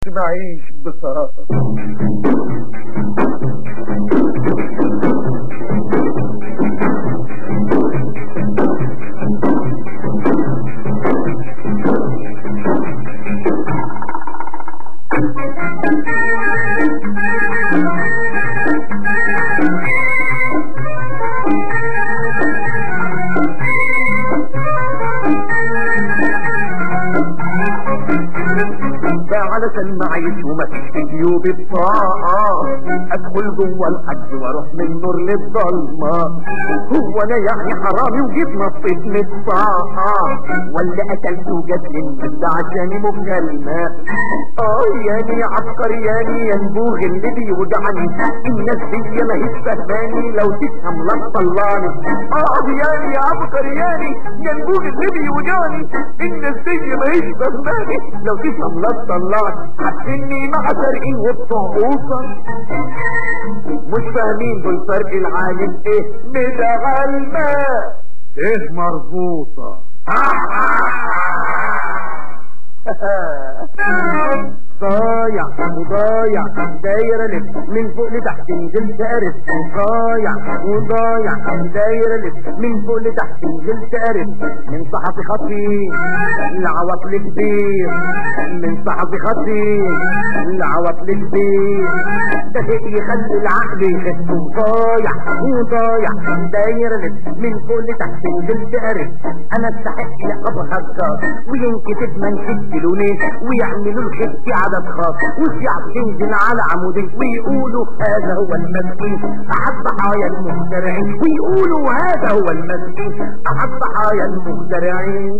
معيش بطاقة علشان معيش ومفيش في جيوبي بطاقة ادخل جوه الحج واروح من النور للضلمة هو انا يعني حرامي وجيت نطيت من الطاقة ولا قتلت وجات لي المد عشاني مكالمة اه ياني يا عبقري ياني يا نبوغ اللي بيوجعني الناس دي ما هيش فهماني لو تفهم لا تطلعني اه ياني يا عبقري ياني يا نبوغ اللي بيوجعني الناس دي ما هيش فهماني لو تفهم لا تطلعني حاسيني مع فرقي وبطعوصة مش فاهمين دول فرق العالم ايه بدع الماء ايه مربوطة ضايع وضايع دايرة لف من فوق لتحت نزلت قرف ضايع وضايع دايرة لف من فوق لتحت نزلت قرف من صحفي خطير لعوطل كبير من صحفي خطير لعوطل كبير ده شيء يخلي العقل يخف وضايع وضايع دايرة لف من فوق لتحت نزلت قرف انا استحق ابقى هجار وينكتب منشد لونين ويعملوا الخف عدد خاص وسيعة تنزل على عمودين ويقولوا هذا هو المسكين احد ضحايا المخترعين ويقولوا هذا هو المسكين احد ضحايا المخترعين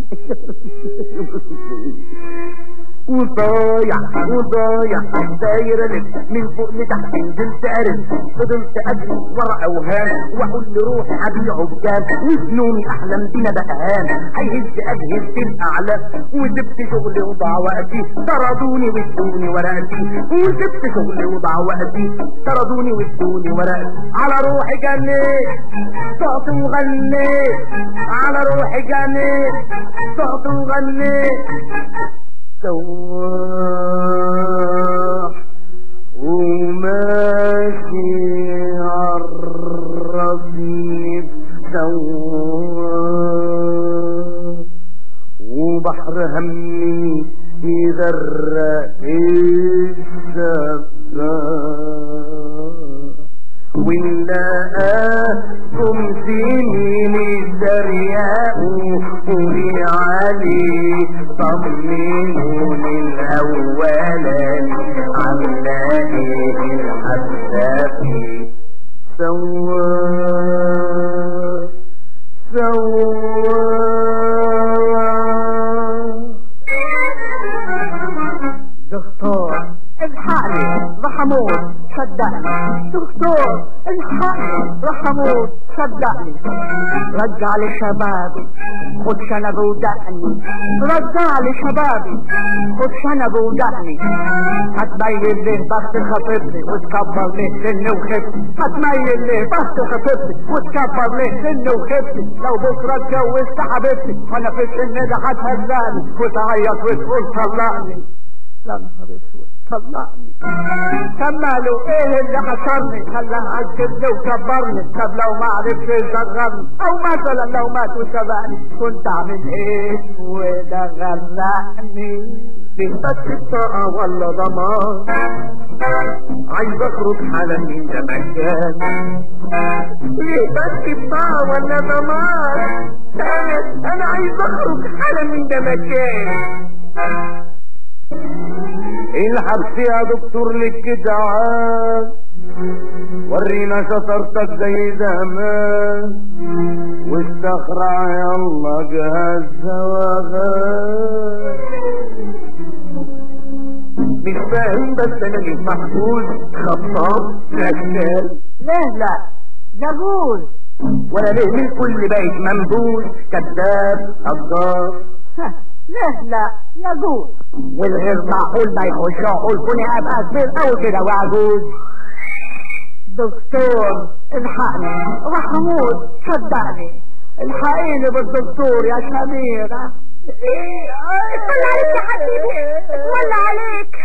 وضايع وضايع دايرة لك من فوق لتحت نزلت قرب فضلت اجري ورا اوهام واقول لروحي هبيعه بكام وجنوني احلم بينا بقهان هيهز اجهز الاعلام وسبت شغلي وضاع وقتي طردوني وادوني ورقتي وسبت شغلي وضاع وقتي طردوني وادوني ورقتي على روحي جنيت صوت وغنيت على روحي جنيت صوت وغنيت سواح وماشي عرفني بسواح وبحر همي يغرق السفاح ونلاقاكم سنين الدرياء قولي علي طمنوني الاولاني عامله ايه الحسافي سوا سوا دكتور الحقني رحموت صدقني دكتور الحقني رحموت صدقني رجع لي شبابي خد شنب ودقني رجع لي شبابي خد شنب ودقني هتميل ليه بخت خطيبتي وتكبر ليه سن وخفتي هتميل ليه بخت خطيبتي وتكبر ليه سن وخفتي لو بكره اتجوزت حبيبتي وانا في السن ده هتهزقني وتعيط وتقول طلقني يا نهار اسود طلقني كملوا ايه اللي حصلني خلاها عجبني وكبرني طب لو ما عرفش يصغرني او مثلا لو مات وسبقني كنت اعمل ايه وده غرقني فيه بس الطاقة ولا ضمان عايز اخرج حالا من ده مكان ليه بس الطاقة ولا ضمان انا انا عايز اخرج حالا من ده مكان الحبس يا دكتور للجدعان ورينا شطارتك زي زمان واستخرع يلا جهاز زواغان مش فاهم بس انا ليه محبوس خطاب رشال ليه لا يجوز ولا ليه من كل بيت منبوس كذاب غدار ها، ليه لا يجوز والغير معقول ما يخش عقول كوني ابقى كبير قوي كده وعجوز دكتور الحقني رحموت صدقني الحقيني بالدكتور يا سميرة اتولى عليك يا حبيبي اتولى عليك